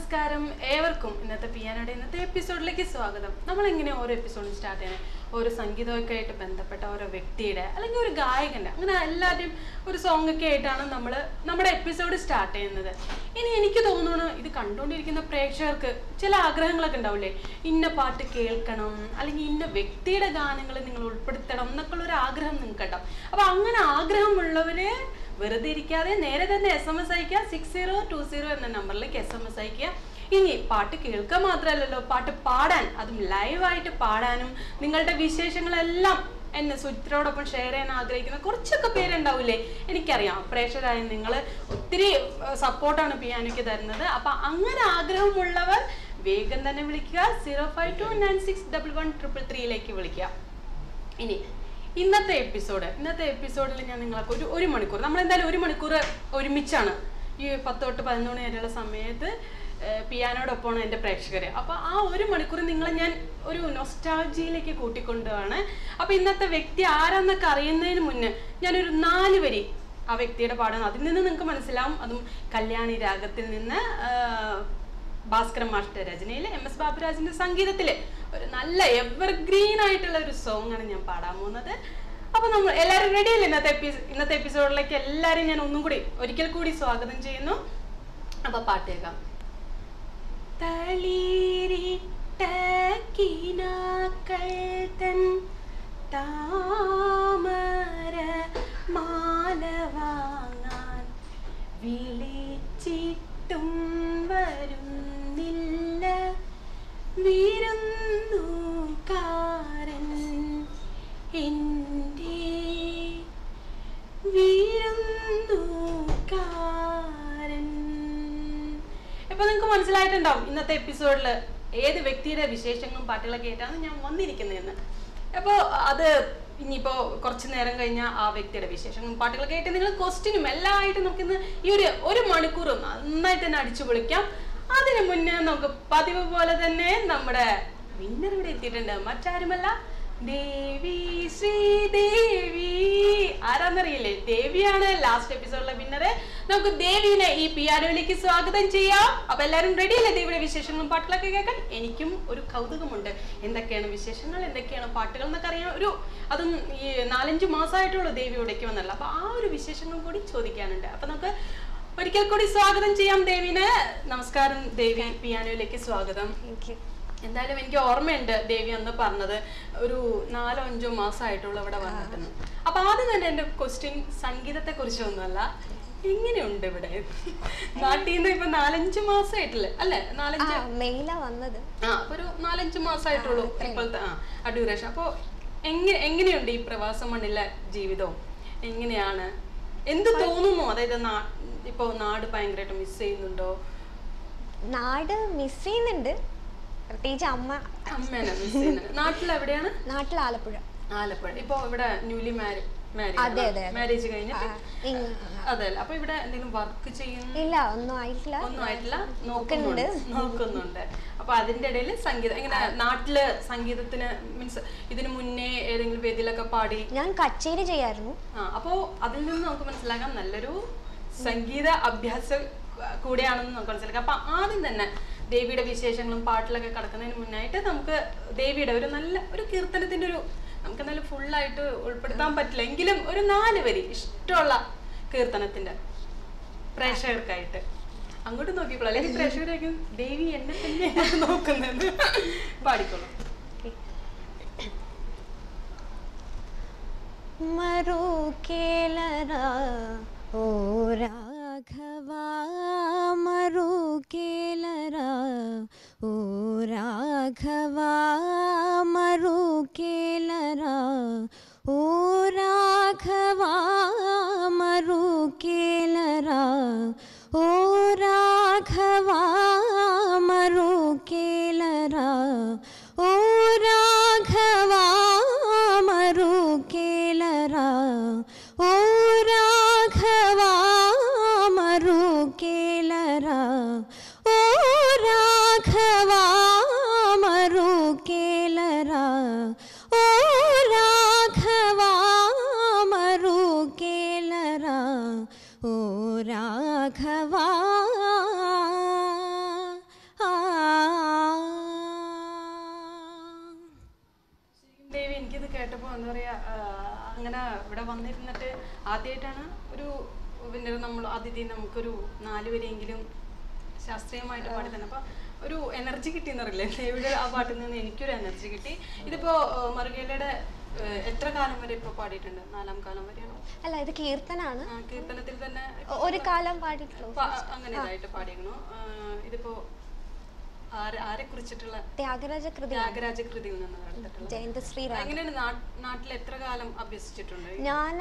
നമസ്കാരം ഏവർക്കും ഇന്നത്തെ പിയാനോയുടെ ഇന്നത്തെ എപ്പിസോഡിലേക്ക് സ്വാഗതം നമ്മൾ എങ്ങനെ ഓരോ എപ്പിസോഡും സ്റ്റാർട്ട് ചെയ്യണേ ഓരോ സംഗീതമൊക്കെ ആയിട്ട് ബന്ധപ്പെട്ട ഓരോ വ്യക്തിയുടെ അല്ലെങ്കിൽ ഒരു ഗായകന്റെ അങ്ങനെ എല്ലാവരുടെയും ഒരു സോങ് ഒക്കെ ആയിട്ടാണ് നമ്മൾ നമ്മുടെ എപ്പിസോഡ് സ്റ്റാർട്ട് ചെയ്യുന്നത് ഇനി എനിക്ക് തോന്നുന്നു ഇത് കണ്ടുകൊണ്ടിരിക്കുന്ന പ്രേക്ഷകർക്ക് ചില ആഗ്രഹങ്ങളൊക്കെ ഉണ്ടാവില്ലേ ഇന്ന പാട്ട് കേൾക്കണം അല്ലെങ്കിൽ ഇന്ന വ്യക്തിയുടെ ഗാനങ്ങൾ നിങ്ങൾ ഉൾപ്പെടുത്തണം എന്നൊക്കെ ഒരു ആഗ്രഹം നിങ്ങൾക്ക് ഉണ്ടാവും അപ്പൊ അങ്ങനെ ആഗ്രഹമുള്ളവര് വെറുതെ ഇരിക്കാതെ നേരെ തന്നെ എസ് എം എസ് അയക്കുക സിക്സ് സീറോ ടു സീറോ എന്ന നമ്പറിലേക്ക് എസ് എം എസ് അയക്കുക ഇനി പാട്ട് കേൾക്കുക മാത്രമല്ലല്ലോ പാട്ട് പാടാൻ അതും ലൈവായിട്ട് പാടാനും നിങ്ങളുടെ വിശേഷങ്ങളെല്ലാം എന്നെ സുചിത്രോടൊപ്പം ഷെയർ ചെയ്യാൻ ആഗ്രഹിക്കുന്ന കുറച്ചൊക്കെ പേരുണ്ടാവില്ലേ എനിക്കറിയാം പ്രേക്ഷകരായ നിങ്ങൾ ഒത്തിരി സപ്പോർട്ടാണ് പിയാനോയ്ക്ക് തരുന്നത് അപ്പൊ അങ്ങനെ ആഗ്രഹമുള്ളവർ വേഗം തന്നെ വിളിക്കുക zero five two nine six double one triple ത്രീയിലേക്ക് വിളിക്കുക ഇനി ഇന്നത്തെ എപ്പിസോഡ് ഇന്നത്തെ എപ്പിസോഡിൽ ഞാൻ നിങ്ങൾക്ക് ഒരു ഒരു മണിക്കൂർ നമ്മൾ എന്തായാലും ഒരു മണിക്കൂർ ഒരുമിച്ചാണ് ഈ പത്ത് തൊട്ട് പതിനൊന്ന് മണി വരെയുള്ള സമയത്ത് പിയാനോടൊപ്പമാണ് എൻ്റെ പ്രേക്ഷകർ അപ്പോൾ ആ ഒരു മണിക്കൂർ നിങ്ങളെ ഞാൻ ഒരു നൊസ്റ്റാൾജിയിലേക്ക് കൂട്ടിക്കൊണ്ടുപോവാണ് അപ്പോൾ ഇന്നത്തെ വ്യക്തി ആരാന്നൊക്കെ അറിയുന്നതിന് മുന്നേ ഞാനൊരു നാല് വരി ആ വ്യക്തിയുടെ പാടുന്നത് അതിൽ നിന്ന് നിങ്ങൾക്ക് മനസ്സിലാവും അതും കല്യാണി രാഗത്തിൽ നിന്ന് ആ, ഭാസ്കരൻ മാഷ്ട രചനയിൽ എം എസ് ബാബുരാജിന്റെ സംഗീതത്തില് ഒരു നല്ല എവർഗ്രീൻ ആയിട്ടുള്ള ഒരു സോങ് ആണ് ഞാൻ പാടാൻ പോകുന്നത് അപ്പൊ നമ്മൾ എല്ലാവരും റെഡി അല്ലേ ഇന്നത്തെ എപ്പിസോ ഇന്നത്തെ എപ്പിസോഡിലേക്ക് എല്ലാവരും ഞാൻ ഒന്നും കൂടി ഒരിക്കൽ കൂടി സ്വാഗതം ചെയ്യുന്നു അപ്പൊ പാട്ട് കേൾക്കാം തളിരിട്ട കിനാക്കൾ തൻ താമര മാല വാങ്ങാൻ വിളിച്ചിട്ടും വരുന്നില്ല വിരുന്നുകാരൻ എൻ്റെ വിരുന്നുകാരൻ ഇപ്പൊ നിങ്ങൾക്ക് മനസ്സിലായിട്ടുണ്ടാവും ഇന്നത്തെ എപ്പിസോഡിൽ ഏത് വ്യക്തിയുടെ വിശേഷങ്ങളും പാട്ടുകളൊക്കെ ആയിട്ടാണ് ഞാൻ വന്നിരിക്കുന്നതെന്ന് അപ്പോൾ അത് ഇനിയിപ്പോ കുറച്ച് നേരം കഴിഞ്ഞാൽ ആ വ്യക്തിയുടെ വിശേഷങ്ങളും പാട്ടുകളൊക്കെ ആയിട്ട് നിങ്ങൾ ക്വസ്റ്റിനും എല്ലാം ആയിട്ട് നമുക്കിന്ന് ഈ ഒരു ഒരു മണിക്കൂർ നന്നായിട്ട് തന്നെ അടിച്ചു പൊളിക്കാം അതിനു മുന്നേ നമുക്ക് പതിവ് പോലെ തന്നെ നമ്മുടെ വിന്നർ ഇവിടെ എത്തിയിട്ടുണ്ട് മറ്റാരുമല്ല ദേവി ശ്രീദേവി ആരാന്നറിയില്ലേ ദേവിയാണ് ലാസ്റ്റ് എപ്പിസോഡിലെ വിന്നറ് നമുക്ക് ദേവിനെ ഈ പിയാനോയിലേക്ക് സ്വാഗതം ചെയ്യാം അപ്പൊ എല്ലാരും റെഡി അല്ലേ ദേവിയുടെ വിശേഷങ്ങളും പാട്ടുകളൊക്കെ കേൾക്കാൻ എനിക്കും ഒരു കൗതുകമുണ്ട് എന്തൊക്കെയാണ് വിശേഷങ്ങൾ എന്തൊക്കെയാണ് പാട്ടുകൾ എന്നൊക്കെ അറിയാൻ ഒരു അതും ഈ നാലഞ്ച് മാസമായിട്ടുള്ളൂ ദേവി ഇവിടേക്ക് വന്നല്ലോ അപ്പൊ ആ ഒരു വിശേഷങ്ങൾ കൂടി ചോദിക്കാനുണ്ട് അപ്പൊ നമുക്ക് ഒരിക്കൽ കൂടി സ്വാഗതം ചെയ്യാം ദേവിനെ നമസ്കാരം ദേവി പിയാനോയിലേക്ക് സ്വാഗതം എനിക്ക് എന്തായാലും എനിക്ക് ഓർമ്മയുണ്ട് ദേവി അന്ന് പറഞ്ഞത് ഒരു നാലോ അഞ്ചോ മാസമായിട്ടുള്ള ഇവിടെ വന്നിട്ടെന്ന് അപ്പൊ ആദ്യം തന്നെ എന്റെ ക്വസ്റ്റ്യൻ സംഗീതത്തെ കുറിച്ചൊന്നുമല്ല എങ്ങനെയുണ്ട് ഇവിടെ നാട്ടിൽ നിന്ന് ഇപ്പൊ നാലഞ്ച് മാസമായിട്ടില്ലേ അല്ലേ ആ നാലഞ്ച് മെയിലാ വന്നത് ആ അപ്പൊ ഒരു നാലഞ്ച് മാസമായിട്ടുള്ളൂ ഇപ്പോഴത്തെ ആ ആ ഡ്യൂറേഷൻ അപ്പൊ എങ്ങനെ എങ്ങനെയുണ്ട് ഈ പ്രവാസ മണ്ണിലെ ജീവിതവും എങ്ങനെയാണ് എന്ത് തോന്നുന്നു അതായത് നാ- ഇപ്പൊ നാട് ഭയങ്കരമായിട്ട് മിസ് ചെയ്യുന്നുണ്ടോ നാട് മിസ് ചെയ്യുന്നുണ്ട് പ്രത്യേകിച്ച് അമ്മ അമ്മേനെ മിസ് ചെയ്യുന്നത് നാട്ടിൽ എവിടെയാണ് നാട്ടിൽ ആലപ്പുഴ ആലപ്പുഴ ഇപ്പൊ ഇവിടെ ന്യൂലി മാരി അതെ, അതെ, അതെ. മാരേജ് ആ, കഴിഞ്ഞിട്ട് ഇങ്- അതെ അപ്പൊ ഇവിടെ എന്തെങ്കിലും വർക്ക് ചെയ്യുന്നു ഇല്ല ഒന്നും ആയിട്ടില്ല ഒന്നും ആയിട്ടില്ല നോക്കുന്നുണ്ട് നോക്കുന്നുണ്ട് അപ്പൊ അതിന്റെ ഇടയിൽ സംഗീതം ഇങ്ങനെ നാട്ടില് സംഗീതത്തിന് മീൻസ് ഇതിനു മുന്നേ ഏതെങ്കിലും വേദിയിലൊക്കെ പാടി ഞാൻ കച്ചേരി ചെയ്യായിരുന്നു ആ അപ്പോ അതിൽ നിന്ന് നമുക്ക് മനസ്സിലാക്കാം നല്ലൊരു സംഗീത അഭ്യാസം കൂടെയാണെന്ന് നമുക്ക് മനസ്സിലാക്കാം അപ്പൊ ആദ്യം തന്നെ ദേവിയുടെ വിശേഷങ്ങളും പാട്ടിലൊക്കെ കടക്കുന്നതിന് മുന്നായിട്ട് നമുക്ക് ദേവിയുടെ ഒരു നല്ല ഒരു കീർത്തനത്തിന്റെ ഒരു നമുക്ക് നല്ല ഫുള്ളായിട്ട് ഉൾപ്പെടുത്താൻ പറ്റില്ല എങ്കിലും ഒരു നാല് വരി ഇഷ്ടമുള്ള കീർത്തനത്തിന്റെ പ്രേക്ഷകർക്കായിട്ട് അങ്ങോട്ട് നോക്കിക്കോളൂ അല്ലെങ്കിൽ പ്രേക്ഷകരായിരിക്കും ദേവി എന്നെ തന്നെയാണ് നോക്കുന്നത് പാടിക്കോളൂ മറു കേലരാ ഓ രാഘവ മറു കേലരാ ഓ രാഘവ മറു കേലരാ ഓ രാഘവ മറു കേലരാ ഓ രാഘവ മറു കേലരാ ഓ രാഘവ മറു കേലരാ ഓ രാഘവ മറു കേലരാ ഓ രാഘവ മറു കേലരാ ഓ രാഘവ മറു കേലരാ ഓ രാഘവ കേട്ടപ്പോൾ എന്താ പറയാ ആ, അങ്ങനെ ഇവിടെ വന്നിരുന്നിട്ട് ആദ്യമായിട്ടാണ് ഒരു പിന്നെ നമ്മൾ അതിഥി നമുക്കൊരു നാല് വരെയെങ്കിലും ശാസ്ത്രീയമായിട്ട് പാടി തന്നെ അപ്പൊ ഒരു എനർജി കിട്ടി എന്നറിയില്ലേ ദേവിയുടെ ആ പാട്ടിൽ നിന്ന് എനിക്കൊരു എനർജി കിട്ടി ഇതിപ്പോ ആ, മറുകേലയുടെ ആ, എത്ര കാലം വരെ ഇപ്പൊ പാടിയിട്ടുണ്ട് നാലാം കാലം വരെയാണോ അല്ല ഇത് കീർത്തനാണ് ആ, കീർത്തനത്തിൽ തന്നെ ഒ- ഒരു കാലം പാടിയിട്ടുള്ളൂ പ- അങ്ങനെ ഇതായിട്ട് പാടിയിരുന്നു ആ, ഇതിപ്പോ ആരെ ആരെ കുറിച്ചിട്ടുള്ള ത്യാഗരാജ കൃതി ത്യാഗരാജ കൃതിയിൽ നിന്ന് എടുത്തിട്ടുള്ള ജയന്ത ശ്രീരാം എങ്ങനെയാണ് നാ- നാട്ടിൽ എത്ര കാലം അഭ്യസിച്ചിട്ടുണ്ട് ഞാൻ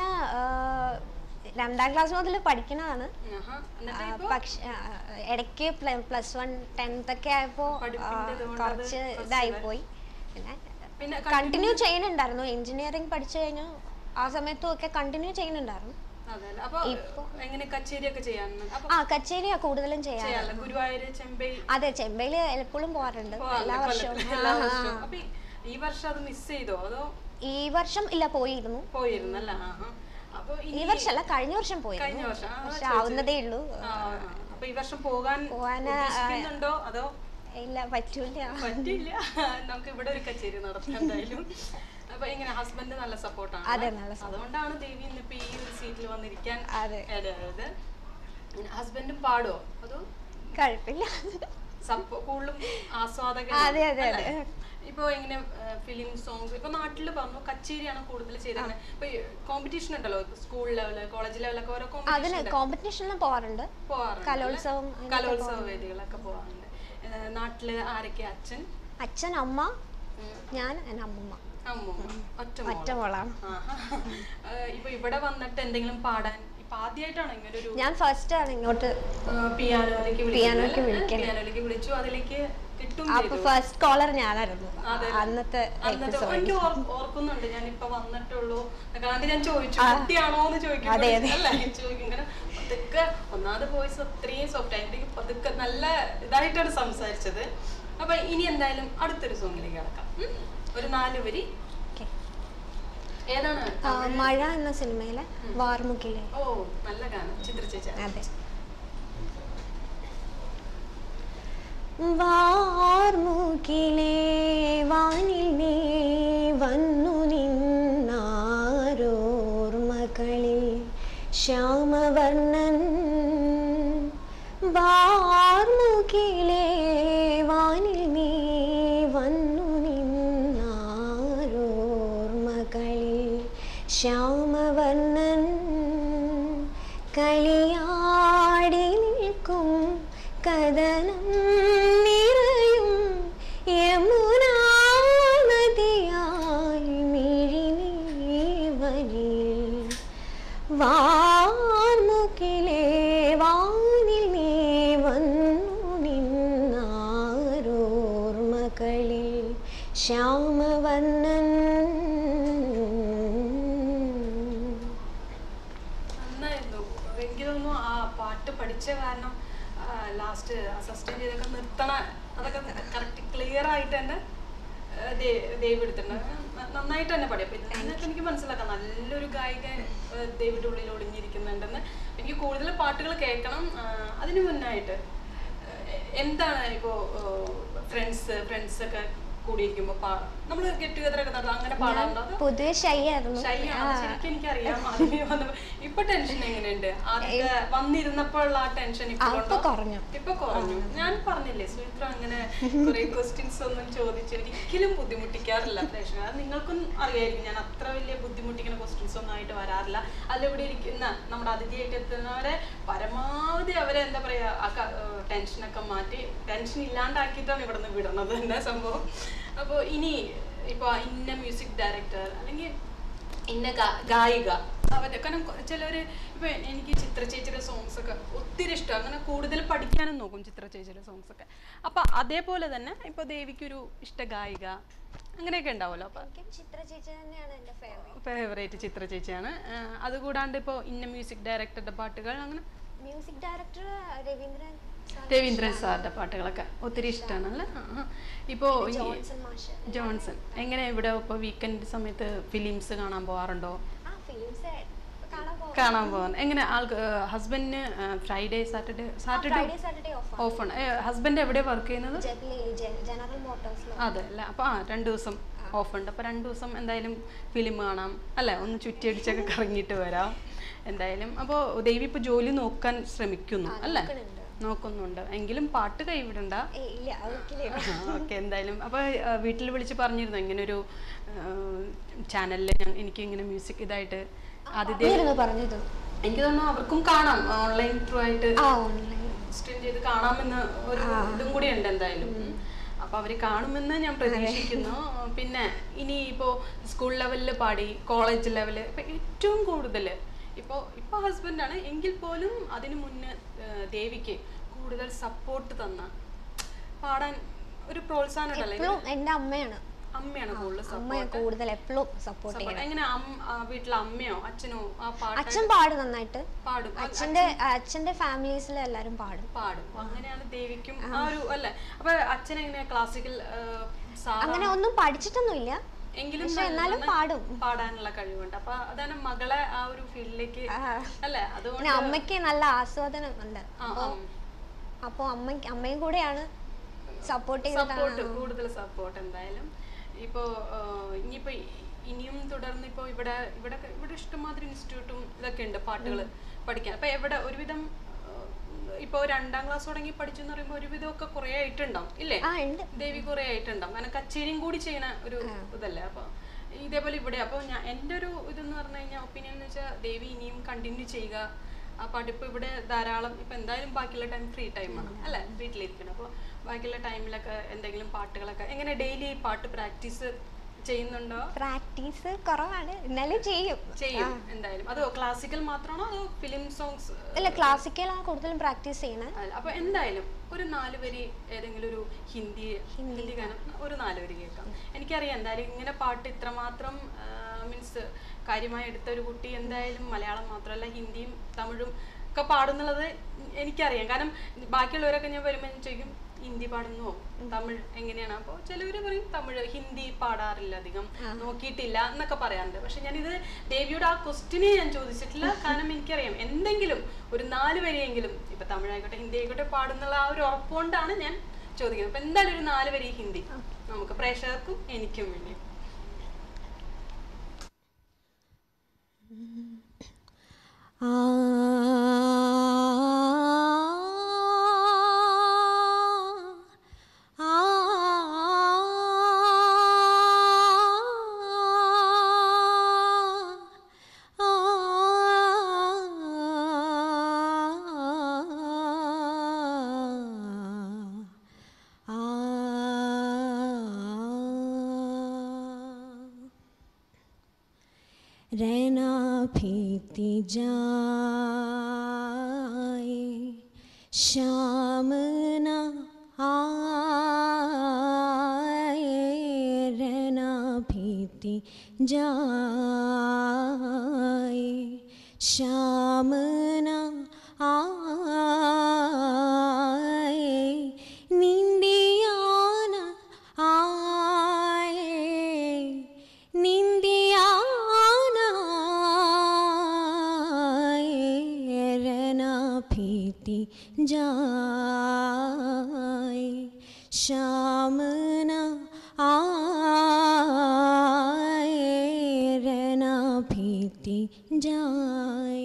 രണ്ടാം ക്ലാസ് മുതൽ പഠിക്കണതാണ് ആഹാ. എന്നിട്ട് ആ, ഇപ്പൊ പക്ഷെ ആ, ഇടയ്ക്ക് പ്ലസ് വൺ ടെൻത്ത് ഒക്കെ ആയപ്പോ ആ, പഠിപ്പിൻ്റെത് കൊണ്ട് അത് കുറച്ച് കുറച്ച് ഇതായി പോയി പിന്നെ പിന്നെ കണ്ടിന്യൂ ചെയ്യുന്നുണ്ടായിരുന്നു എഞ്ചിനീയറിംഗ് പഠിച്ചു കഴിഞ്ഞു ആ സമയത്തും ഒക്കെ കണ്ടിന്യൂ ചെയ്യുന്നുണ്ടായിരുന്നു അതെ അപ്പൊ എങ്ങനെ കച്ചേരി ഒക്കെ ചെയ്യാൻ അപ്പൊ ആ കച്ചേരിയാ കൂടുതലും ചെയ്യാറ് ചെയ്യാറില്ല ഗുരുവായൂര് ചെമ്പൈ അതെ ചെമ്പയില് എപ്പോഴും പോകാറുണ്ട് എല്ലാ വർഷവും കൊല്ലത്തിൽ എല്ലാ വർഷവും അപ്പൊ ഈ- ഈ വർഷം അത് മിസ് ചെയ്തോ അതോ ഈ വർഷം ഇല്ല പോയിരുന്നു പോയിരുന്നല്ല ആഹാ അപ്പൊ ഈ ഇനി വർഷമല്ല കഴിഞ്ഞ വർഷം കഴിഞ്ഞ പോയിരുന്നു വർഷം ആ, പക്ഷെ ആവുന്നതേ ഉള്ളൂ ആ, ആ. അപ്പൊ ഈ വർഷം പോകാൻ പോകാന്, ഉദ്ദേശിക്കുന്നുണ്ടോ അതോ ഇല്ല പറ്റൂല പറ്റില്ല നമുക്ക് ഇവിടെ ഒരു കച്ചേരി നടത്താം എന്തായാലും അപ്പൊ ഇങ്ങനെ ഹസ്ബൻഡ് നല്ല സപ്പോർട്ടാണ് അതെ, നല്ല അതുകൊണ്ടാണ് ദേവി ഇന്നിപ്പോ ഈ ഒരു സീറ്റിൽ വന്നിരിക്കാൻ അതെ ഇടയായത് ഹസ്ബൻഡും പാടുവോ അതോ കുഴപ്പമില്ല സപ്പോ കൂടുതലും ആസ്വാദകൻ അതെ, അതെ, അതെ. ഇപ്പൊ ഇങ്ങനെ ഫിലിം സോങ്സ് ഇപ്പൊ നാട്ടില് പറഞ്ഞു കച്ചേരിയാണ് കൂടുതൽ ചെയ്തത് ഇപ്പൊ കോമ്പറ്റീഷൻ ഉണ്ടല്ലോ സ്കൂൾ ലെവല് കോളേജ് ലെവലൊക്കെ ഓരോ അതിന് കോമ്പറ്റീഷൻ കോമ്പറ്റീഷനിൽ പോകാറുണ്ട് പോവാറുണ്ട് കലോത്സവം കലോത്സവ വേദികളൊക്കെ പോവാറുണ്ട് ഏഹ് നാട്ടില് ആരൊക്കെ അച്ഛൻ അച്ഛൻ അമ്മ ഞാൻ എൻ്റെ അമ്മൂമ്മ അമ്മ ഒറ്റ ഒറ്റ മോളാണ് ഇപ്പൊ ഇവിടെ വന്നിട്ട് എന്തെങ്കിലും പാടാൻ ഇപ്പൊ ആദ്യമായിട്ടാണ് ഇങ്ങനെ ഒരു ഞാൻ ഫസ്റ്റ് ആണ് ഇങ്ങോട്ട് പിയാനോയിലേക്ക് പിയാനോയ്ക്ക് വിളിക്കണേ. പിയാനോയിലേക്ക് വിളിച്ചു അതിലേക്ക് കിട്ടും അപ്പൊ ഫസ്റ്റ് കോളർ ഞാനായിരുന്നു അതെ. അന്നത്തെ അന്നത്തെ എപ്പിസോഡ് എനിക്ക് ഓർ- ഓർക്കുന്നുണ്ട് ഞാൻ ഇപ്പൊ വന്നിട്ടുള്ളൂ കാരണം ഞാൻ ചോദിച്ചു കുട്ടിയാണോ എന്ന് ചോദിക്കും അതെ, അതെ. അല്ല ചോദിക്കും ഇങ്ങനെ പതുക്കെ ഒന്നാമത് വോയിസ് അത്രയും സോഫ്റ്റ് ആയിട്ട് പതുക്കെ നല്ല ഇതായിട്ടാണ് സംസാരിച്ചത് അപ്പൊ ഇനി എന്തായാലും അടുത്തൊരു സോങ്ങിലേക്ക് കിടക്കാം ഉം? ഒരു നാല് വരി Okay. ഏതാണ് ആ, മഴ എന്ന സിനിമയിലെ വാർമുക്കിലെ ഓ നല്ല ഗാനം ചിത്ര ചേച്ചി അതെ വാർമുകിലേ വാനിൽ നീ വന്നു നിന്നാരോർമകളിൽ ശ്യാമവർണ്ണൻ വാർമുകിലേ വാനിൽ നീ വന്നു നിന്നാരോർമകളിൽ ശ്യാമവർണ്ണൻ കളിയാടി നിൽക്കും കഥനം നിറയും യമുനാ നദിയായി മിഴിനീവനിൽ വാർമുകിലേ വാനിൽ നീ വന്നു നിന്നാരോർമകളിൽ ശ്യാമവർണ്ണൻ നന്നായിരുന്നു എനിക്ക് തോന്നുന്നു ആ പാട്ട് പഠിച്ച കാരണം ലാസ്റ്റ് സസ്റ്റൈൻ ചെയ്തൊക്കെ നിർത്തണ അതൊക്കെ കറക്റ്റ് ക്ലിയർ ആയിട്ട് തന്നെ ആ, ദേ- ദേവി എടുത്തിട്ടുണ്ട് ന- നന്നായിട്ട് തന്നെ പാടി അപ്പൊ ഇതിനൊക്കെ എനിക്ക് മനസ്സിലാക്കാം നല്ലൊരു ഗായിക ആ, ദേവിയുടെ ഉള്ളിൽ ഒളിഞ്ഞിരിക്കുന്നുണ്ടെന്ന് എനിക്ക് കൂടുതൽ പാട്ടുകൾ കേൾക്കണം ആ, അതിന് മുന്നായിട്ട് ആ, എന്താണ് ഇപ്പോ ഫ്രണ്ട്സ് ഫ്രണ്ട്സ് ഒക്കെ കൂടിയിരിക്കുമ്പോ നമ്മൾ ഗെറ്റ് ടുഗദർ ഒക്കെ നടത്തും അങ്ങനെ പാടാറുണ്ടോ അതോ പൊതുവെ ഷൈ ആയിരുന്നു ശൈലിയാണ് ശരിക്കും എനിക്കറിയാം ആദ്യമേ വന്നപ്പോ ഇപ്പൊ ടെൻഷൻ എങ്ങനെയുണ്ട് ആദ്യത്തെ വന്നിരുന്നപ്പോഴുള്ള ആ ടെൻഷൻ ഇപ്പൊ അപ്പൊ ഉണ്ടോ? കുറഞ്ഞു ഇപ്പൊ കുറഞ്ഞു ഞാൻ പറഞ്ഞില്ലേ സുമിത്ര അങ്ങനെ കുറെ ക്വസ്റ്റ്യൻസ് ഒന്നും ചോദിച്ച് ഒരിക്കലും ബുദ്ധിമുട്ടിക്കാറില്ല പ്രേക്ഷകർ അത് നിങ്ങൾക്കും അറിയായിരിക്കും ഞാൻ അത്ര വലിയ ബുദ്ധിമുട്ടിക്കുന്ന ക്വസ്റ്റ്യൻസ് ഒന്നും ആയിട്ട് വരാറില്ല അതിലിവിടെ ഇരിക്കുന്ന നമ്മുടെ അതിഥിയായിട്ട് എത്തുന്നവരെ പരമാവധി അവരെ എന്താ പറയാ ആ ടെൻഷനൊക്കെ മാറ്റി ടെൻഷൻ ഇല്ലാണ്ടാക്കിയിട്ടാണ് ഇവിടെ നിന്ന് വിടുന്നത് എന്താ സംഭവം അപ്പോൾ ഇനി ഇപ്പൊ ഇന്ന മ്യൂസിക് ഡയറക്ടർ അല്ലെങ്കിൽ ഇന്ന ഗാ- ഗായിക അവരുടെ കാരണം കൊ- ചിലര് ഇപ്പൊ എനിക്ക് ചിത്ര ചേച്ചിയുടെ സോങ്സ് ഒക്കെ ഒത്തിരി ഇഷ്ടം അങ്ങനെ കൂടുതൽ പഠിക്കാനും നോക്കും ചിത്ര ചേച്ചിയുടെ സോങ്സ് ഒക്കെ അപ്പൊ അതേപോലെ തന്നെ ഇപ്പൊ ദേവിക്കൊരു ഇഷ്ട ഗായിക അങ്ങനെയൊക്കെ ഉണ്ടാവുമല്ലോ അപ്പൊ എനിക്കും ചിത്ര ചേച്ചി തന്നെയാണ് എൻ്റെ ഫേവറേറ്റ് ഫേവറേറ്റ് ചിത്ര ചേച്ചിയാണ് ആ, അതുകൂടാണ്ട് ഇപ്പോൾ ഇന്ന മ്യൂസിക് ഡയറക്ടറുടെ പാട്ടുകൾ അങ്ങനെ music director Raveendran sir, Raveendran സാറിന്റെ പാട്ടുകളൊക്കെ ഒത്തിരി ഇഷ്ടമാണല്ലേ ഇപ്പോൾ ജോൺസൺ മാഷ് ജോൺസൺ എങ്ങനെ ഇവിടെ ഇപ്പോൾ വീക്കെൻഡ് സമയത്ത് ഫിലിംസ് കാണാൻ പോകാറുണ്ടോ ആ ഫിലിംസ് കാണാൻ പോകും കാണാൻ പോകാൻ എങ്ങനെ ആൾക്ക് ഹസ്ബൻഡിന് Friday Saturday Saturday Friday Saturday off ഓഫാണ് ഹസ്ബൻഡ് എവിടെ വർക്ക് ചെയ്യുന്നത് ജനറൽ മോട്ടോഴ്സിൽ അതെ അല്ല അപ്പോൾ ആ രണ്ട് ദിവസം ഓഫ് ഉണ്ട് അപ്പോൾ രണ്ട് ദിവസം എന്തായാലും ഫിലിം കാണാം അല്ലേ ഒന്ന് ചുറ്റിയടിച്ചൊക്കെ കറങ്ങിയിട്ട് വരാം എന്തായാലും അപ്പോൾ ദേവി ഇപ്പോൾ ജോലി നോക്കാൻ ശ്രമിക്കുന്നു അല്ലേ നോക്കുന്നുണ്ട്. നോക്കുന്നുണ്ട് എങ്കിലും പാട്ട് കൈവിടണ്ട ഏയ് ഇല്ല അതൊക്കെ ഓക്കെ എന്തായാലും അപ്പോൾ വീട്ടിൽ വിളിച്ച് പറഞ്ഞിരുന്നു ഇങ്ങനെ ഒരു ചാനലിൽ ഞാൻ എനിക്ക് ഇങ്ങനെ മ്യൂസിക് ഇതായിട്ട് ആദ്യത്തെ ആയിരുന്നു പറഞ്ഞത് എനിക്ക് തോന്നുന്നു അവർക്കും കാണാം ഓൺലൈൻ ത്രൂ ആയിട്ട് ആ ഓൺലൈൻ സ്ട്രീം ചെയ്ത് കാണാമെന്ന് ഒരു ഇതും കൂടി ഉണ്ട് എന്തായാലും അപ്പൊ അവര് കാണുമെന്ന് ഞാൻ പ്രതീക്ഷിക്കുന്നു പിന്നെ ഇനി ഇപ്പോ സ്കൂൾ ലെവലിൽ പാടി കോളേജ് ലെവല് ഇപ്പൊ ഏറ്റവും കൂടുതൽ ഇപ്പോ ഇപ്പൊ ഹസ്ബൻഡാണ് എങ്കിൽ പോലും അതിനു മുന്നേ ഏഹ്, ദേവിക്ക് കൂടുതൽ സപ്പോർട്ട് തന്ന പാടാൻ ഒരു പ്രോത്സാഹനം ഉണ്ടല്ലോ എപ്പോഴും എൻ്റെ അമ്മയാണ് അമ്മയാണ് കൂടുതൽ അമ്മയെ കൂടുതൽ എപ്പോഴും സപ്പോർട്ട് ചെയ്യണം സപ്പോർട്ട് എങ്ങനെ അമ്മ ആ, വീട്ടിലെ അമ്മയോ അച്ഛനോ ആ പാട്ട് അച്ഛൻ പാടും നന്നായിട്ട് പാടും ആ, അച്ഛന്റെ അച്ഛന്റെ ഫാമിലീസിൽ എല്ലാരും പാടും പാടും അപ്പൊ അങ്ങനെയാണ് ദേവിക്കും ആ ഒരു അല്ലേ അപ്പൊ അച്ഛൻ എങ്ങനെയാ ക്ലാസിക്കൽ അങ്ങനെ ഒന്നും പഠിച്ചിട്ടൊന്നുമില്ല എങ്കിലും പക്ഷെ നല്ല- എന്നാലും നന്നായി പാടും പാടാനുള്ള കഴിവുണ്ട് അപ്പൊ അതാണ് മകളെ ആ ഒരു ഫീൽഡിലേക്ക് അല്ലേ അതുകൊണ്ട് പിന്നെ അമ്മയ്ക്ക് നല്ല ആസ്വാദനം ഉണ്ട് ആ, ആ. അപ്പൊ അമ്മയ്ക്ക് അമ്മയും കൂടെയാണ് സപ്പോർട്ട് ചെയ്ത് സപ്പോർട്ട് കൂടുതൽ സപ്പോർട്ട് എന്തായാലും ഇപ്പോ ആ, ഇനിയിപ്പോ ഇ- ഇനിയും തുടർന്ന് ഇപ്പോ ഇവിടെ ഇവിടെ ഇവിടെ ഇഷ്ടംമാതിരി ഇൻസ്റ്റിറ്റ്യൂട്ടും ഇതൊക്കെ ഉണ്ട് പാട്ടുകൾ പഠിക്കാൻ അപ്പൊ എവിടെ ഒരുവിധം ആ, ഇപ്പോ രണ്ടാം ക്ലാസ് തുടങ്ങി പഠിച്ചു എന്ന് പറയുമ്പോൾ ഒരുവിധം ഒക്കെ കുറെ ആയിട്ടുണ്ടാവും ഇല്ലേ ആ ഉണ്ട് ദേവി കുറെ ആയിട്ടുണ്ടാവും കാരണം കച്ചേരിയും കൂടി ചെയ്യണ ഒരു ഇതല്ലേ അപ്പൊ ഇതേപോലെ ഇവിടെ അപ്പോൾ ഞാൻ എൻ്റെ ഒരു ഇതെന്ന് പറഞ്ഞു കഴിഞ്ഞാൽ ഒപ്പീനിയൻ എന്ന് വെച്ചാൽ ദേവി ഇനിയും കണ്ടിന്യൂ ചെയ്യുക ആ പഠിപ്പ് ഇവിടെ ധാരാളം ഇപ്പൊ എന്തായാലും ബാക്കിയുള്ള ടൈം ഫ്രീ ടൈമാണ് അല്ലേ വീട്ടിലിരിക്കണം അപ്പോൾ ബാക്കിയുള്ള ടൈമിലൊക്കെ എന്തെങ്കിലും പാട്ടുകളൊക്കെ എങ്ങനെ ഡെയിലി പാട്ട് പ്രാക്ടീസ് ചെയ്യുന്നുണ്ടോ പ്രാക്ടീസ് കുറവാണ് എന്നാലും ചെയ്യും ചെയ്യും എന്തായാലും അതോ ക്ലാസിക്കൽ മാത്രമാണോ അതോ ഫിലിം സോങ്സ് അല്ല ക്ലാസിക്കലാണ് കൂടുതലും പ്രാക്ടീസ് ചെയ്യണേ അല്ല, അപ്പൊ എന്തായാലും ഒരു നാല് വരി ഏതെങ്കിലും ഒരു ഹിന്ദി ഹിന്ദി ഗാനം ഒരു നാല് വരി കേൾക്കാം എനിക്കറിയാം എന്തായാലും ഇങ്ങനെ പാട്ട് ഇത്രമാത്രം മീൻസ് കാര്യമായി എടുത്ത ഒരു കുട്ടി എന്തായാലും മലയാളം മാത്രമല്ല ഹിന്ദിയും തമിഴും ഒക്കെ പാടുന്നുള്ളത് എനിക്കറിയാം കാരണം ബാക്കിയുള്ളവരൊക്കെ ഞാൻ വരുമ്പോൾ ഞാൻ ചോദിക്കും ഹിന്ദി പാടുന്നോ തമിഴ് എങ്ങനെയാണ് അപ്പോൾ ചിലവർ പറയും തമിഴ് ഹിന്ദി പാടാറില്ല അധികം നോക്കിയിട്ടില്ല എന്നൊക്കെ പറയാറുണ്ട് പക്ഷെ ഞാനിത് ദേവിയുടെ ആ ക്വസ്റ്റിനെ ഞാൻ ചോദിച്ചിട്ടില്ല കാരണം എനിക്കറിയാം എന്തെങ്കിലും ഒരു നാല് വരിയെങ്കിലും ഇപ്പൊ തമിഴായിക്കോട്ടെ ഹിന്ദി ആയിക്കോട്ടെ പാടുന്നുള്ള ആ ഒരു ഉറപ്പുകൊണ്ടാണ് ഞാൻ ചോദിക്കുന്നത് അപ്പൊ എന്തായാലും ഒരു നാല് വരി ഹിന്ദി നമുക്ക് പ്രേക്ഷകർക്കും എനിക്കും വേണ്ടി रहना भीती जाए शाम न आए रहना भीती जाए शाम न आए निंदिया न आए निंदिया न आए रहना भीती जाए शाम न आए रहना भीती जाए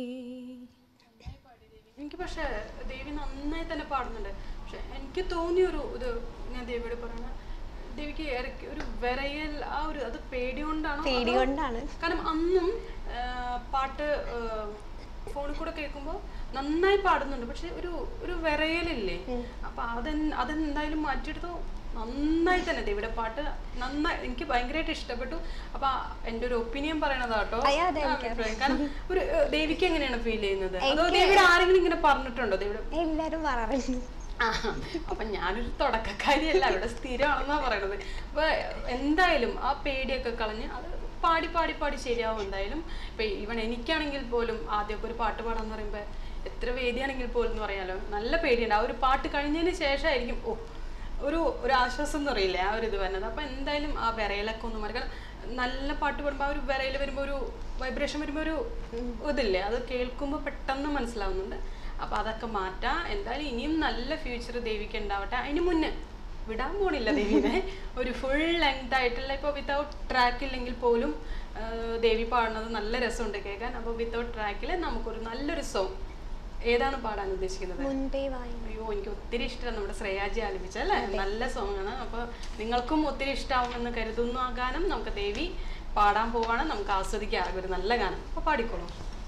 എനിക്ക് പക്ഷെ ദേവി നന്നായി തന്നെ പാടുന്നുണ്ട് പക്ഷെ എനിക്ക് തോന്നിയ ഒരു ഇത് ഞാൻ ദേവിയോട് പറയണ ദേവിക്ക് ഇടയ്ക്ക് ഒരു വിറയൽ ആ ഒരു അത് പേടി കൊണ്ടാണോ പേടി അതോ- കൊണ്ടാണ് കാരണം അന്നും ആ, പാട്ട് ഫോണിൽ കൂടെ കേൾക്കുമ്പോൾ നന്നായി പാടുന്നുണ്ട് പക്ഷെ ഒരു ഒരു വിറയലില്ലേ അപ്പൊ അതെ അതെന്തായാലും മാറ്റിയെടുത്തോ നന്നായി തന്നെ ദേവിയുടെ പാട്ട് നന്നായി എനിക്ക് ഭയങ്കരമായിട്ട് ഇഷ്ടപ്പെട്ടു അപ്പൊ എൻ്റെ ഒരു ഒപ്പീനിയൻ പറയണതാട്ടോ അയ്യോ, അതെ, ആ, അഭിപ്രായം. കാരണം ഒരു ഏഹ്, ദേവിക്ക് എങ്ങനെയാണ് ഫീൽ ചെയ്യുന്നത് അതോ ദേവിയുടെ ആരെങ്കിലും ഇങ്ങനെ പറഞ്ഞിട്ടുണ്ടോ ദേവിയുടെ എല്ലാരും പറയാറുണ്ട് ആ, അപ്പൊ ഞാനൊരു തുടക്കക്കാരിയല്ല അവിടെ സ്ഥിരമാണെന്നാ പറയണത് അപ്പൊ എന്തായാലും ആ പേടിയൊക്കെ കളഞ്ഞ് അത് പാടി പാടി പാടി ശരിയാവും എന്തായാലും ഇപ്പൊ ഇവൻ എനിക്കാണെങ്കിൽ പോലും ആദ്യമൊക്കെ ഒരു പാട്ട് പാടാന്ന് പറയുമ്പോ എത്ര വേദിയാണെങ്കിൽ പോലും എന്ന് പറയാലോ നല്ല പേടിയുണ്ട് ആ ഒരു പാട്ട് കഴിഞ്ഞതിന് ശേഷമായിരിക്കും ഓ ഒരു ഒരു ആശ്വാസം എന്ന് പറയില്ലേ ആ ഒരു ഇത് വരുന്നത് അപ്പൊ എന്തായാലും ആ വിറയലൊക്കെ ഒന്ന് മാറി കാരണം നല്ല പാട്ട് പാടുമ്പോൾ ആ ഒരു വിറയിൽ വരുമ്പോൾ ഒരു വൈബ്രേഷൻ വരുമ്പോൾ ഒരു ഇതില്ലേ അത് കേൾക്കുമ്പോൾ പെട്ടെന്ന് മനസ്സിലാവുന്നുണ്ട് അപ്പൊ അതൊക്കെ മാറ്റാം എന്തായാലും ഇനിയും നല്ല ഫ്യൂച്ചർ ദേവിക്ക് ഉണ്ടാവട്ടെ അതിന് മുന്നേ വിടാൻ പോണില്ല ദേവിനെ ഒരു ഫുൾ ലെങ്ത് ആയിട്ടുള്ള ഇപ്പോൾ വിത്തൗട്ട് ട്രാക്ക് ഇല്ലെങ്കിൽ പോലും ആ, ദേവി പാടുന്നത് നല്ല രസമുണ്ട് കേൾക്കാൻ അപ്പോൾ വിത്തൗട്ട് ട്രാക്കിൽ നമുക്കൊരു നല്ലൊരു സോങ് ഏതാണ് പാടാൻ ഉദ്ദേശിക്കുന്നത് മുൻപേ വായി അയ്യോ എനിക്ക് ഒത്തിരി ഇഷ്ടമാണ് നമ്മുടെ ശ്രേയാജി ആലപിച്ച അല്ലേ നല്ല സോങ് ആണ് അപ്പോൾ നിങ്ങൾക്കും ഒത്തിരി ഇഷ്ടമാവുമെന്ന് കരുതുന്നു ആ ഗാനം നമുക്ക് ദേവി പാടാൻ പോവാണ് നമുക്ക് ആസ്വദിക്കാം ഒരു നല്ല ഗാനം അപ്പോൾ പാടിക്കോളൂ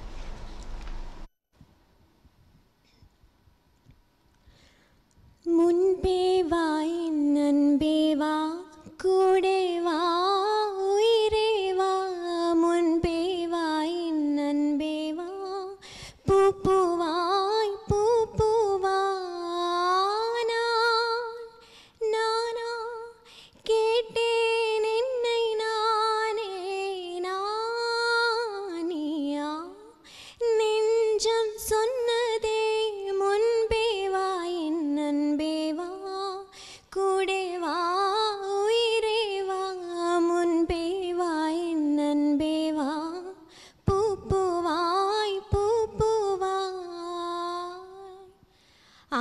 മുൻപേ വാ നൻപേ വാ കൂടെ വാ ഉയരേ വാ മുൻപേ വാ നൻപേ വാ പൂപ്പൂവായ് പൂപ്പൂവാനാ நானா கேட்டேன் என்னை நானே நானியா நெஞ்சம் சொன்னதே முன்பே வா என் அன்பே வா கூடே வா உயிரே வா முன்பே வா என் அன்பே வா பூ பூவாய் பூ பூவாய் ആ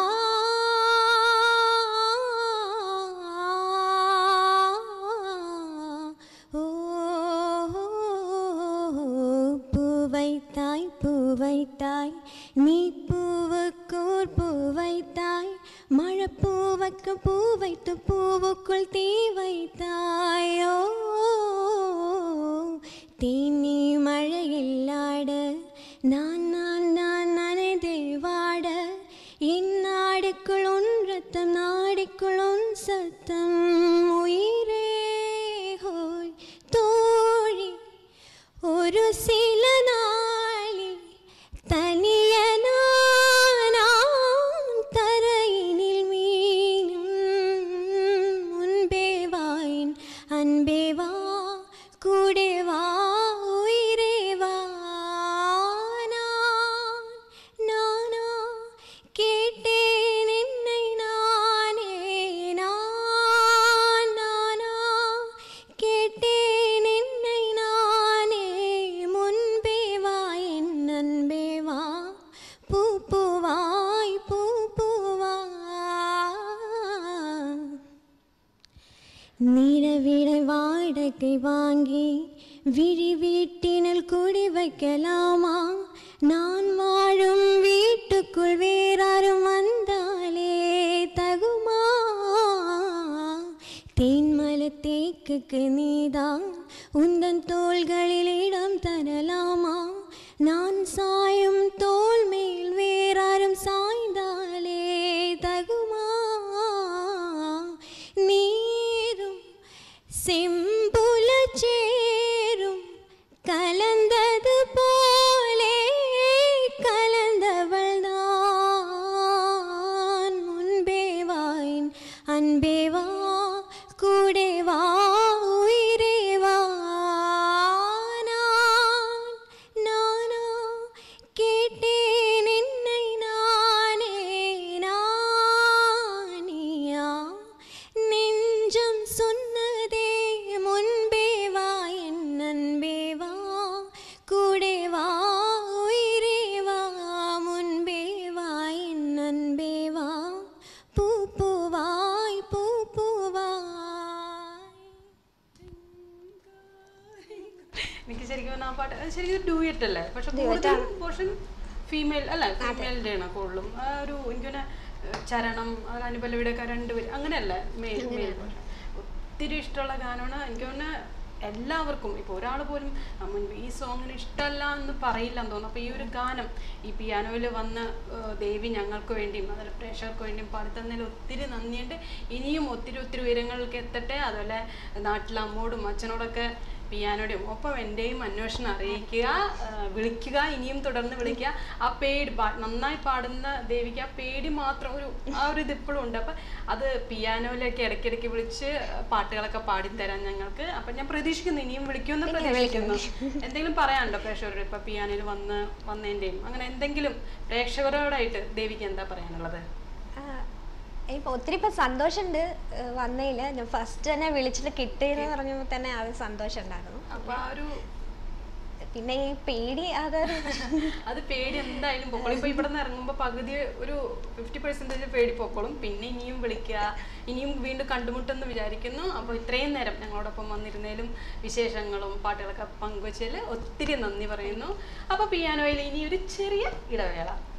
പൂവൈത്തായ് പൂവൈത്തായ് നീ പൂവുക്കൂർ പൂവൈത്തായ് മഴപ്പൂവക്ക് പൂവൈത്തു പൂവുക്കുൾ തീ வைத்தாயோ தீனி மழையில்லாட நான் நான் நான் நனைதே வாட இந்நாடுக்குள் உன் ரத்தம் நாடிக்குள் உன் சத்தம் உயிரே ஹோய் தோழி ഒരു സില നാളി തനിയനാനാം തരയിനിൽ മീനും മുൻപേ വായിൻ അൻപേ വാ കൂടെ വാ ഉയരേ വാ நான் நானா கேட்டேன் என்னை நானே நான் நானா கேட்டேன் என்னை நானே முன்பே வா என் அன்பே வா பூ பூவாய் பூ பூவா நிலவிடை வாடகை வாங்கி விழி வீட்டினில் குடி வைக்கலாமா நான் வாழும் வீட்டுக்குள் வேறாரும் வந்தாலே தகுமா தேன்மல தேக்குக்கு நீதான் உந்தன் தோள்களில் இடம் தரலாமா நான் சாயும் தோள் மேல் வேறாரும் சாய்ந்தாலே தகுமா நீரும் செம்புல சேரும் கலந்தது போலே கலந்தவள் தான் முன்பே வாயின் அன்பே வா கூடே வா உயிரே வா நான் நானா கேட்டேன் என்னை நானே நானியா நெஞ்சம் சொன்னதே முன்பே வா என் அன்பே வா கூடே வா உயிரே வா முன்பே வா என் அன்பே வா பூ பூவாய் பூ പൂവായ് എനിക്ക് ശരിക്കും പറഞ്ഞാൽ ആ പാട്ട് അത് ശരിക്കും ഡ്യൂയറ്റ് അല്ലേ പക്ഷെ കൂടുതലും പോർഷൻ ഫീമെയിൽ അല്ല ഫീമെയിലിന്റെ ആണ് കൂടുതലും ആ ഒരു എനിക്കൊന്നെ ചരണം ആ അനുപല്ലവിയുടെ ഒക്കെ രണ്ടുപേരും അങ്ങനെയല്ല മെയിൽ മെയിൽ ഒത്തിരി ഇഷ്ടമുള്ള ഗാനമാണ് എനിക്ക് തോന്നുന്നു എല്ലാവർക്കും ഇപ്പോൾ ഒരാൾ പോലും ആ, മുൻപ് ഈ സോങ്ങിന് ഇഷ്ടമല്ല എന്ന് പറയില്ല എന്ന് തോന്നുന്നു അപ്പോൾ ഈ ഒരു ഗാനം ഈ പിയാനോയിൽ വന്ന് ആ, ദേവി ഞങ്ങൾക്ക് വേണ്ടിയും അതുപോലെ പ്രേക്ഷകർക്ക് വേണ്ടിയും പാടിത്തന്നതിൽ ഒത്തിരി നന്ദിയുണ്ട് ഇനിയും ഒത്തിരി ഒത്തിരി ഉയരങ്ങൾക്ക് എത്തട്ടെ അതുപോലെ നാട്ടിലെ അമ്മോടും അച്ഛനോടൊക്കെ പിയാനോടെയും ഒപ്പം എൻ്റെയും അന്വേഷണം അറിയിക്കുക ആ, വിളിക്കുക ഇനിയും തുടർന്ന് വിളിക്കുക ആ പേടി പാ- നന്നായി പാടുന്ന ദേവിക്ക് ആ പേടി മാത്രം ഒരു ആ ഒരു ഇത് ഇപ്പോഴും ഉണ്ട് അപ്പം അത് പിയാനോയിലൊക്കെ ഇടയ്ക്കിടയ്ക്ക് വിളിച്ച് പാട്ടുകളൊക്കെ പാടിത്തരാൻ ഞങ്ങൾക്ക് അപ്പം ഞാൻ പ്രതീക്ഷിക്കുന്നു ഇനിയും വിളിക്കുമെന്ന് പ്രതീക്ഷിക്കുന്നു എന്തെങ്കിലും പറയാനുണ്ടോ പ്രേക്ഷകരോട് ഇപ്പം പിയാനോയിൽ വന്ന് വന്നതിൻ്റെയും അങ്ങനെ എന്തെങ്കിലും പ്രേക്ഷകരോടായിട്ട് ദേവിക്ക് എന്താ പറയാനുള്ളത് ഇപ്പൊ ഒത്തിരി ഇപ്പൊ സന്തോഷമുണ്ട് വന്നതില് ഞാൻ ഫസ്റ്റ് തന്നെ വിളിച്ചിട്ട് കിട്ടിയെന്ന് പറഞ്ഞപ്പോൾ തന്നെ അത് സന്തോഷം ഉണ്ടായിരുന്നു അപ്പൊ ആ ഒരു പിന്നെ ഈ പേടി അതൊരു അത് പേടി എന്തായാലും പൊക്കോളും ഇപ്പൊ ഇവിടെ നിന്ന് ഇറങ്ങുമ്പോൾ പകുതി ഒരു ഫിഫ്റ്റി പെർസെൻറ്റേജ് പേടി പൊക്കോളും പിന്നെ ഇനിയും വിളിക്കുക ഇനിയും വീണ്ടും കണ്ടുമുട്ടെന്ന് വിചാരിക്കുന്നു അപ്പോൾ ഇത്രയും നേരം ഞങ്ങളോടൊപ്പം വന്നിരുന്നതിലും വിശേഷങ്ങളും പാട്ടുകളൊക്കെ പങ്കുവച്ചതിൽ ഒത്തിരി നന്ദി പറയുന്നു അപ്പോൾ പിയാനോയിൽ ഇനി ഒരു ചെറിയ ഇടവേള